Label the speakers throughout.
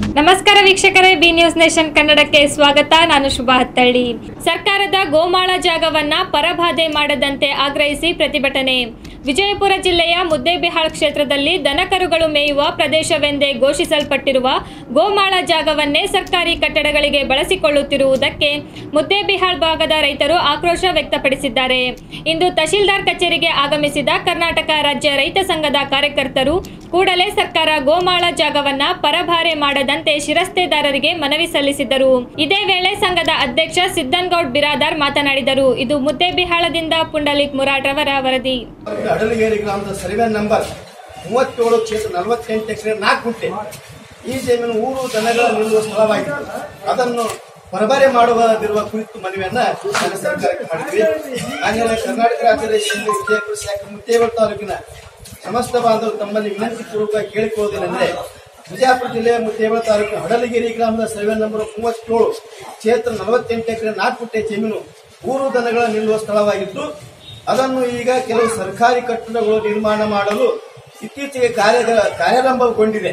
Speaker 1: ನಮಸ್ಕಾರ ವೀಕ್ಷಕರೇ B news nation ಕನ್ನಡಕ್ಕೆ ಸ್ವಾಗತ ನಾನು ಶುಭಾ ಹತ್ತಳ್ಳಿ ಸರ್ಕಾರದ ಗೋಮಾಳ ಜಾಗವನ್ನ ಪರಬಾಧೆ ಮಾಡದಂತೆ ಆಗ್ರಹಿಸಿ ಪ್ರತಿಭಟನೆ ವಿಜಯಪುರ ಜಿಲ್ಲೆಯ ಮುದ್ದೇಬಿಹಾಳ್ ಕ್ಷೇತ್ರದಲ್ಲಿ ದನಕರುಗಳು ಮೇಯುವ ಪ್ರದೇಶವೆಂದೇ ಘೋಷಿಸಲ್ಪಟ್ಟಿರುವ ಗೋಮಾಳ ಜಾಗವನ್ನೇ ಸರ್ಕಾರಿ ಕಟ್ಟಡಗಳಿಗೆ ಬಳಸಿಕೊಳ್ಳುತ್ತಿರುವುದಕ್ಕೆ ಮುದ್ದೇಬಿಹಾಳ್ ಭಾಗದ ರೈತರು ಆಕ್ರೋಶ ವ್ಯಕ್ತಪಡಿಸಿದ್ದಾರೆ ಇಂದು ತಹಶೀಲ್ದಾರ್ ಕಚೇರಿಗೆ ಆಗಮಿಸಿದ ಕರ್ನಾಟಕ ರಾಜ್ಯ ರೈತ ಸಂಘದ ಕಾರ್ಯಕರ್ತರು ಕೂಡಲೇ ಸರ್ಕಾರ ಗೋಮಾಳ ಜಾಗವನ್ನ ಪರಭಾರೆ ಮಾಡದಂತೆ ಶಿರಸ್ತೆದಾರರಿಗೆ ಮನವಿ ಸಲ್ಲಿಸಿದರು ಇದೇ ವೇಳೆ ಸಂಘದ ಅಧ್ಯಕ್ಷ ಸಿದ್ದನ್ಗೌಡ್ ಬಿರಾದಾರ್ ಮಾತನಾಡಿದರು ಇದು ಮುದ್ದೇಬಿಹಾಳದಿಂದ ಪುಂಡಲಿಕ್ ಮುರಾಟ್ ರವರ ವರದಿ
Speaker 2: ಅಡಲಗೇರಿ ಗ್ರಾಮದ ಸರ್ವೆ ನಂಬರ್ ಮೂವತ್ತೇಳು ಕ್ಷೇತ್ರ ನಲವತ್ತೆಂಟು ಎಕರೆ ನಾಲ್ಕು ಗುಂಟೆ ಈ ಜಮೀನು ಊರು ದನಗಳ ನಿಲ್ಲುವ ಸ್ಥಳವಾಗಿತ್ತು ಅದನ್ನು ಪರಬಾರೆ ಮಾಡುವುದಿರುವ ಕುರಿತು ಮನವಿಯನ್ನ ನಾನು ಸರ್ಕಾರಕ್ಕೆ ಮಾಡಿದ್ವಿ ಹಾಗೆಯೇ ಕರ್ನಾಟಕ ರಾಜ್ಯದ ಹಿಂದೂ ವಿಜಯಪುರ ಶಾಖೆ ಮುತ್ತೇವಳ ತಾಲೂಕಿನ ಸಮಸ್ತ ಬಾಂಧವರು ತಮ್ಮಲ್ಲಿ ವಿನಂತಿ ಪೂರ್ವಕ ಕೇಳಿಕೊಳ್ಳುವುದೇನೆಂದರೆ ವಿಜಯಪುರ ಜಿಲ್ಲೆಯ ಮುತ್ತೇವಳ ತಾಲೂಕಿನ ಹಡಲಗಿರಿ ಗ್ರಾಮದ ಸರ್ವೆ ನಂಬರ್ ಮೂವತ್ತೇಳು ಕ್ಷೇತ್ರ ನಲವತ್ತೆಂಟು ಎಕರೆ ನಾಲ್ಕು ಗುಂಟೆ ಜಮೀನು ಊರು ದನಗಳ ನಿಲ್ಲುವ ಸ್ಥಳವಾಗಿದ್ದು ಅದನ್ನು ಈಗ ಕೆಲವು ಸರ್ಕಾರಿ ಕಟ್ಟಡಗಳು ನಿರ್ಮಾಣ ಮಾಡಲು ಇತ್ತೀಚೆಗೆ ಕಾರ್ಯ ಕಾರ್ಯಾರಂಭಗೊಂಡಿದೆ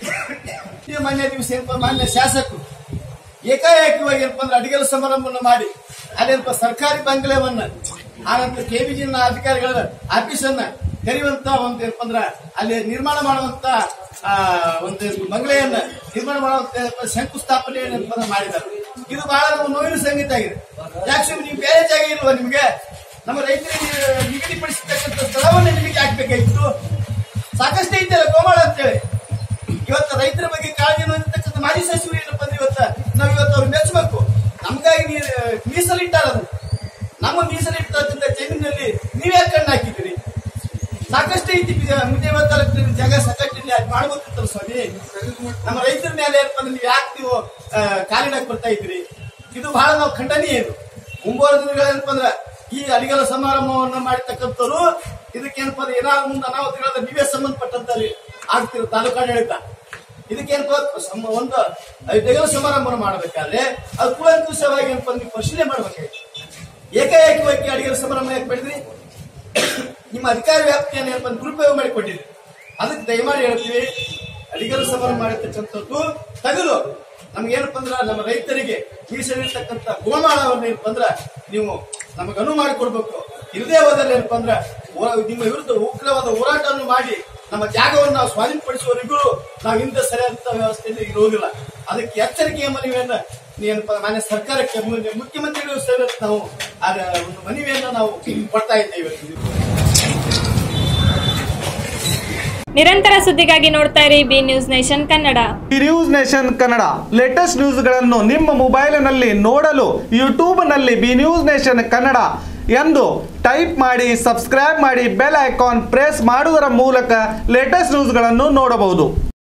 Speaker 2: ಈ ಮಾನ್ಯ ದಿವಸ ಏನಪ್ಪ ಮಾನ್ಯ ಶಾಸಕರು ಏಕಾಏಕವಾಗಿ ಏನಪ್ಪ ಅಂದ್ರೆ ಅಡಿಗೆಲ ಸಮಾರಂಭವನ್ನು ಮಾಡಿ ಅಲ್ಲೇನಪ್ಪ ಸರ್ಕಾರಿ ಬಂಗಲೆವನ್ನ ಆನಂತರ ಕೆಬಿಜಿ ಅಧಿಕಾರಿಗಳ ಆಫೀಸನ್ನ ತೆರೆಯುವಂತ ಒಂದು ಏನಪ್ಪ ಅಂದ್ರ ಅಲ್ಲಿ ನಿರ್ಮಾಣ ಮಾಡುವಂತ ಆ, ಒಂದು ಬಂಗಲೆಯನ್ನ ನಿರ್ಮಾಣ ಮಾಡುವಂತ ಏನಪ್ಪ ಶಂಕುಸ್ಥಾಪನೆ ಏನಪ್ಪ ಅಂದ್ರೆ ಮಾಡಿದ್ದಾರೆ ಇದು ಬಹಳ ನಮ್ಮ ನೋವಿನ ಸಂಗೀತ ಆಗಿದೆ ಯಾಕೆ ನೀವು ಬೇರೆ ಜಾಗ ಇಲ್ವಾ ನಿಮ್ಗೆ ನಮ್ಮ ರೈತರಿಗೆ ನಿಗದಿಪಡಿಸತಕ್ಕಂಥ ಸ್ಥಳವನ್ನ ನಿಮಗೆ ಹಾಕ್ಬೇಕಾಗಿತ್ತು ಸಾಕಷ್ಟು ಐತಲ್ಲ ಗೋಮಾಳ ಅಂತೇಳಿ ಇವತ್ತು ರೈತರ ಬಗ್ಗೆ ಕಾಳಜಿ ಹೊಂದಿರ್ತಕ್ಕಂಥ ಮಾಜಿ ಸಚಿವರು ಏನಪ್ಪ ಅಂದ್ರೆ ಇವತ್ತ ನಾವ್ ಇವತ್ತು ಅವ್ರು ಮೆಚ್ಚಬೇಕು ನಮ್ಗಾಗಿ ನೀ- ಮೀಸಲಿಟ್ಟಾರ ಅದು ನಮ್ಮ ಮೀಸಲಿಟ್ಟಕ್ಕಂಥ ಜಮೀನಲ್ಲಿ ನೀವೇ ಕಣ್ಣು ಹಾಕಿದ್ದೀರಿ ಸಾಕಷ್ಟು ಐತಿ ಮುದ್ದೇವ ತಾಲೂಕಿನ ಜಾಗ ಸಾಕಷ್ಟು ಇದೆ ಅದ್ ಮಾಡ್ಬೇಕಿತ್ತಲ್ಲ ಸ್ವಾಮಿ ನಮ್ಮ ರೈತರ ಮೇಲೆ ಏನಪ್ಪ ಅಂದ್ರೆ ನೀವು ಯಾಕೆ ನೀವು ಆ, ಕಾಲಿಡಕ್ ಬರ್ತಾ ಇದ್ರಿ ಇದು ಬಹಳ ನಾವು ಖಂಡನೀಯ ಇದು ಮುಂಬರುವ ದಿನಗಳೇನಪ್ಪ ಅಂದ್ರೆ ಈ ಅಡಿಗೆಲ ಸಮಾರಂಭವನ್ನ ಮಾಡಿರ್ತಕ್ಕಂಥವ್ರು ಇದಕ್ಕೇನಪ್ಪ ಅಂದ್ರೆ ಏನಾದ್ರು ಮುಂದೆ ಅನಾಹುತಗಳಾದ್ರೆ ನೀವೇ ಸಂಬಂಧಪಟ್ಟಂತ ಆಗ್ತಿರೋ ತಾಲೂಕಾಡಳಿತ ಇದಕ್ಕೇನಪ್ಪ ಸಮ- ಒಂದು ಅಡಿಗೆಲ ಸಮಾರಂಭವನ್ನು ಮಾಡಬೇಕಾದ್ರೆ ಅದು ಕೂಲಂಕುಷವಾಗಿ ಏನಪ್ಪ ಅಂದ್ರೆ ನೀವು ಪರಿಶೀಲನೆ ಮಾಡ್ಬೇಕಾಗಿತ್ತು ಏಕಾಏಕವಾಗಿ ಅಡಿಗೆಲ ಸಮಾರಂಭ ಯಾಕೆ ಮಾಡಿದ್ರಿ ನಿಮ್ಮ ಅಧಿಕಾರ ವ್ಯಾಪ್ತಿಯನ್ನು ಏನಪ್ಪ ಅಂದ್ರೆ ದುರುಪಯೋಗ ಮಾಡಿಕೊಟ್ಟಿದ್ರಿ ಅದಕ್ಕೆ ದಯಮಾಡಿ ಹೇಳ್ತೀವಿ ಅಡಿಗೆಲ ಸಮಾರಂಭ ಮಾಡಿರ್ತಕ್ಕಂಥದ್ದು ತೆಗೆದು ನಮ್ಗೇನಪ್ಪ ಅಂದ್ರ ನಮ್ಮ ರೈತರಿಗೆ ಮೀಸಲಿರ್ತಕ್ಕಂಥ ಗೋಮಾಳವನ್ನ ಏನಪ್ಪ ಅಂದ್ರ ನೀವು ನಮಗೆ ಅನುವು ಮಾಡಿಕೊಡ್ಬೇಕು ಇಲ್ಲದೆ ಹೋದಲ್ಲಿ ಏನಪ್ಪ ಅಂದ್ರ ಹೋ- ನಿಮ್ಮ ವಿರುದ್ಧ ಉಗ್ರವಾದ ಹೋರಾಟವನ್ನು ಮಾಡಿ ನಮ್ಮ ಜಾಗವನ್ನು ನಾವು ಸ್ವಾಧೀನಪಡಿಸುವವರೆಗೂ ನಾವು ಹಿಂದೆ ಸರಿಯಾದಂತ ವ್ಯವಸ್ಥೆಯಲ್ಲಿ ಇರುವುದಿಲ್ಲ ಅದಕ್ಕೆ ಎಚ್ಚರಿಕೆಯ ಮನವಿಯನ್ನ ಏನಪ್ಪ ಮಾನ್ಯ ಸರ್ಕಾರಕ್ಕೆ ಮು- ಮುಖ್ಯಮಂತ್ರಿಗಳು ಸೇರಿ ನಾವು ಆ ಒಂದು ಮನವಿಯನ್ನ ನಾವು ಕೊಡ್ತಾ ಇದ್ದೇವೆ
Speaker 1: ನಿರಂತರ ಸುದ್ದಿಗಾಗಿ ನೋಡ್ತಾ ಇರಿ ಬಿ ನ್ಯೂಸ್ ನೇಷನ್ ಕನ್ನಡ
Speaker 3: ಈ ನ್ಯೂಸ್ ನೇಷನ್ ಕನ್ನಡ ಲೇಟೆಸ್ಟ್ ನ್ಯೂಸ್ಗಳನ್ನು ನಿಮ್ಮ ಮೊಬೈಲಿನಲ್ಲಿ ನೋಡಲು ಯೂಟ್ಯೂಬ್ನಲ್ಲಿ ಬಿ ನ್ಯೂಸ್ ನೇಷನ್ ಕನ್ನಡ ಎಂದು ಟೈಪ್ ಮಾಡಿ ಸಬ್ಸ್ಕ್ರೈಬ್ ಮಾಡಿ ಬೆಲ್ ಐಕಾನ್ ಪ್ರೆಸ್ ಮಾಡುವುದರ ಮೂಲಕ ಲೇಟೆಸ್ಟ್ ನ್ಯೂಸ್ಗಳನ್ನು ನೋಡಬಹುದು